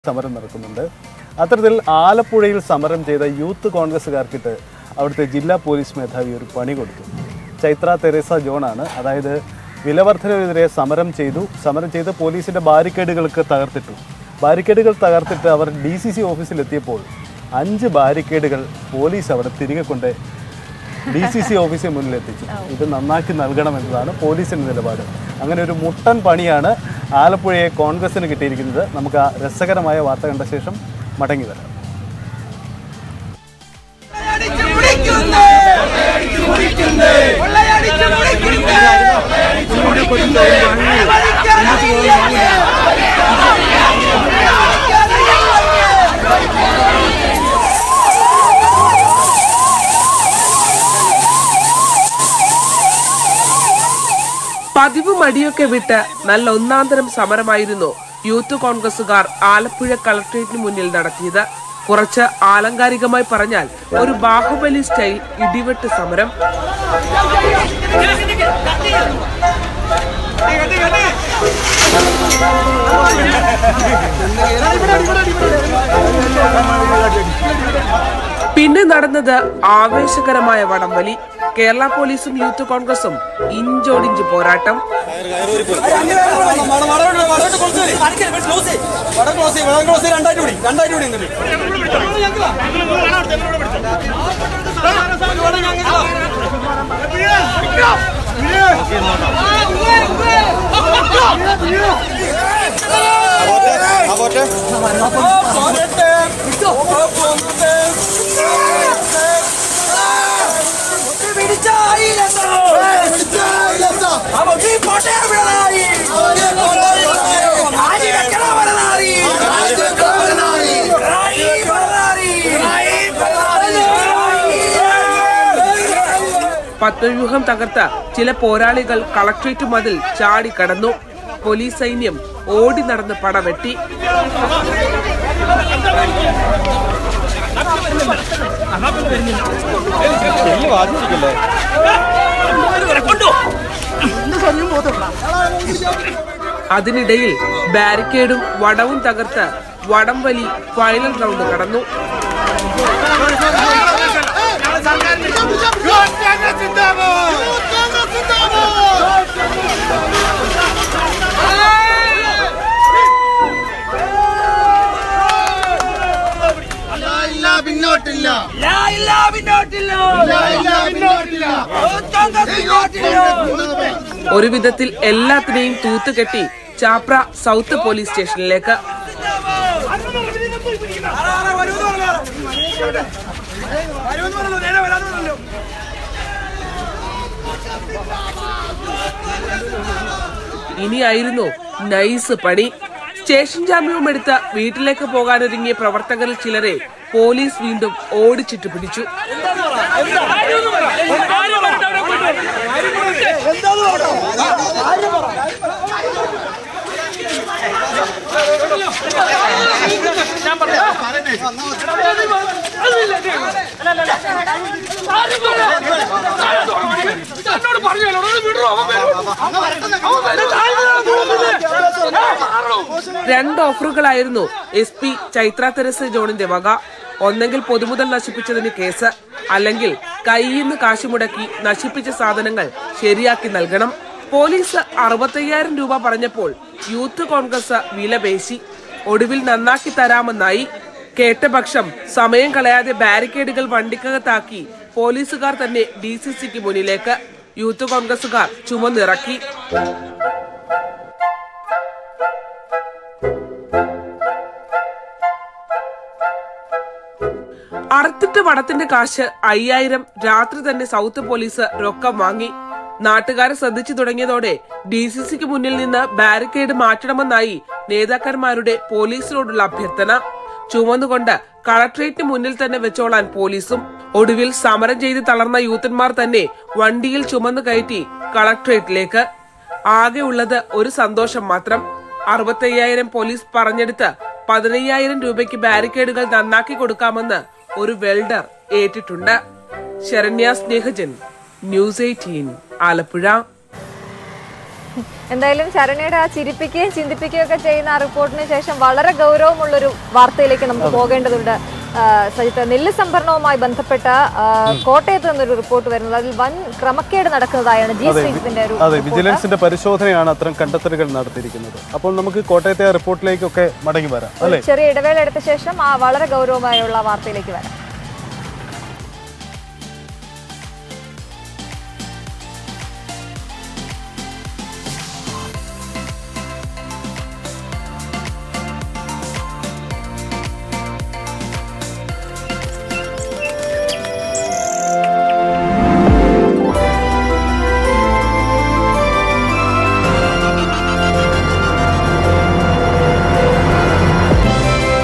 സമരം നടക്കുന്നുണ്ട് അത്തരത്തിൽ ആലപ്പുഴയിൽ സമരം ചെയ്ത യൂത്ത് കോൺഗ്രസ്സുകാർക്കിട്ട് അവിടുത്തെ ജില്ലാ പോലീസ് മേധാവി ഒരു പണി കൊടുത്തു ചൈത്ര തെരേസ ജോണാണ് അതായത് വിലവർദ്ധനവിനെതിരെ സമരം ചെയ്തു സമരം ചെയ്ത് പോലീസിന്റെ ബാരിക്കേഡുകൾക്ക് തകർത്തിട്ടു ബാരിക്കേഡുകൾ തകർത്തിട്ട് അവർ ഡി സി സി ഓഫീസിലെത്തിയപ്പോൾ അഞ്ച് ബാരിക്കേഡുകൾ പോലീസ് അവിടെ തിരികെ കൊണ്ട് ഡി സി സി ഓഫീസിന് മുന്നിൽ എത്തിച്ചു ഇത് നന്നാക്കി നൽകണമെന്നതാണ് പോലീസിന്റെ നിലപാട് അങ്ങനെ ഒരു മുട്ടൻ പണിയാണ് ആലപ്പുഴയെ കോൺഗ്രസിന് കിട്ടിയിരിക്കുന്നത് നമുക്ക് ആ രസകരമായ വാർത്ത കണ്ട ശേഷം മടങ്ങി വരാം കൊള്ളയടിച്ച് പിടിക്കുന്നേ കൊള്ളയടിച്ച് പിടിക്കുന്നേ അനുവദിക്കാനാവില്ല. പതിവ് മടിയൊക്കെ വിട്ട് നല്ല ഒന്നാന്തരം സമരമായിരുന്നു യൂത്ത് കോൺഗ്രസുകാർ ആലപ്പുഴ കളക്ട്രേറ്റിന് മുന്നിൽ നടത്തിയത് കുറച്ച് ആലങ്കാരികമായി പറഞ്ഞാൽ ഒരു ബാഹുബലി സ്റ്റൈൽ ഇടിവെട്ട് സമരം പിന്നെ നടന്നത് ആവേശകരമായ വടംവലി കേരള പോലീസും യൂത്ത് കോൺഗ്രസും ഇഞ്ചോടിഞ്ച് പോരാട്ടം പത്മവ്യൂഹം തകർത്ത ചില പോരാളികൾ കളക്ട്രേറ്റ് മതിൽ ചാടിക്കടന്നു പോലീസ് സൈന്യം ഓടി നടന്ന് പടവെട്ടി അതിനിടയിൽ ബാരിക്കേഡും വടവും തകർത്ത് വടംവലി ഫൈനൽ റൗണ്ട് കടന്നു പിന്നോട്ടില്ല പിന്നോട്ടില്ല പിന്നോട്ടില്ല ഒരു വിധത്തിൽ എല്ലാത്തിനെയും തൂത്തുകെട്ടി ചാപ്ര സൗത്ത് പോലീസ് സ്റ്റേഷനിലേക്ക് ഇനിയായിരുന്നു നൈസ് പണി സ്റ്റേഷൻ ജാമ്യവും എടുത്ത് വീട്ടിലേക്ക് പോകാനൊരുങ്ങിയ പ്രവർത്തകരിൽ ചിലരെ പോലീസ് വീണ്ടും ഓടിച്ചിട്ട് പിടിച്ചു രണ്ട് ഓഫറുകളായിരുന്നു എസ് പി ചൈത്ര തെരസ് ജോണിന്റെ വക ഒന്നെങ്കിൽ പൊതുമുതൽ നശിപ്പിച്ചതിന് കേസ് അല്ലെങ്കിൽ കൈയിന്ന് കാശ് മുടക്കി നശിപ്പിച്ച സാധനങ്ങൾ ശരിയാക്കി നൽകണം പോലീസ് അറുപത്തയ്യായിരം രൂപ പറഞ്ഞപ്പോൾ യൂത്ത് കോൺഗ്രസ് വില പേശി ഒടുവിൽ നന്നാക്കി തരാമെന്നായി കേട്ട പക്ഷം സമയം കളയാതെ ബാരിക്കേഡുകൾ വണ്ടിക്കകത്താക്കി പോലീസുകാർ തന്നെ ഡി സി സിക്ക് മുന്നിലേക്ക് യൂത്ത് കോൺഗ്രസുകാർ ചുമന്നിറക്കി അറുത്തിട്ട് വടത്തിന്റെ കാശ് അയ്യായിരം രാത്രി തന്നെ സൗത്ത് പോലീസ് രൊക്കം വാങ്ങി നാട്ടുകാരെ ശ്രദ്ധിച്ചു തുടങ്ങിയതോടെ ഡി സി സിക്ക് മുന്നിൽ നിന്ന് ബാരിക്കേഡ് മാറ്റണമെന്നായി നേതാക്കന്മാരുടെ പോലീസിനോടുള്ള അഭ്യർത്ഥന ചുമന്നുകൊണ്ട് കളക്ട്രേറ്റിന് മുന്നിൽ തന്നെ വെച്ചോളാൻ പോലീസും ഒടുവിൽ സമരം ചെയ്ത് തളർന്ന യൂത്തന്മാർ തന്നെ വണ്ടിയിൽ ചുമന്നു കയറ്റി കളക്ട്രേറ്റിലേക്ക് ആകെ ഉള്ളത് ഒരു സന്തോഷം മാത്രം അറുപത്തയ്യായിരം പോലീസ് പറഞ്ഞെടുത്ത് പതിനയ്യായിരം രൂപയ്ക്ക് ബാരിക്കേഡുകൾ നന്നാക്കി കൊടുക്കാമെന്ന് ഒരു വെൽഡർ ഏറ്റിട്ടുണ്ട് ശരണ്യ സ്നേഹജൻ ന്യൂസ് എയ്റ്റീൻ ആലപ്പുഴ എന്തായാലും ശരണ്യയുടെ ആ ചിരിപ്പിക്കുകയും ചിന്തിപ്പിക്കുകയും ഒക്കെ ചെയ്യുന്ന ആ റിപ്പോർട്ടിന് ശേഷം വളരെ ഗൗരവമുള്ളൊരു വാർത്തയിലേക്ക് നമുക്ക് പോകേണ്ടതുണ്ട് ആ, സജിത്ത് നെല്ല് സംഭരണവുമായി ബന്ധപ്പെട്ട ആ, കോട്ടയത്ത് നിന്നൊരു റിപ്പോർട്ട് വരുന്നത് അതിൽ വൻ ക്രമക്കേട് നടക്കുന്നതായാണ് ജി ശ്രീജിത്തിന്റെ ഒരു അതെ report. വിജിലൻസിന്റെ പരിശോധനയാണ് അത്തരം കണ്ടെത്തലുകൾ നടത്തിയിരിക്കുന്നത് അപ്പോൾ നമുക്ക് കോട്ടയത്തെ ആ റിപ്പോർട്ടിലേക്കൊക്കെ മടങ്ങി വരാം അല്ലേ ചെറിയ ഇടവേള എടുത്ത ശേഷം ആ വളരെ ഗൗരവമായുള്ള വാർത്തയിലേക്ക് വരാം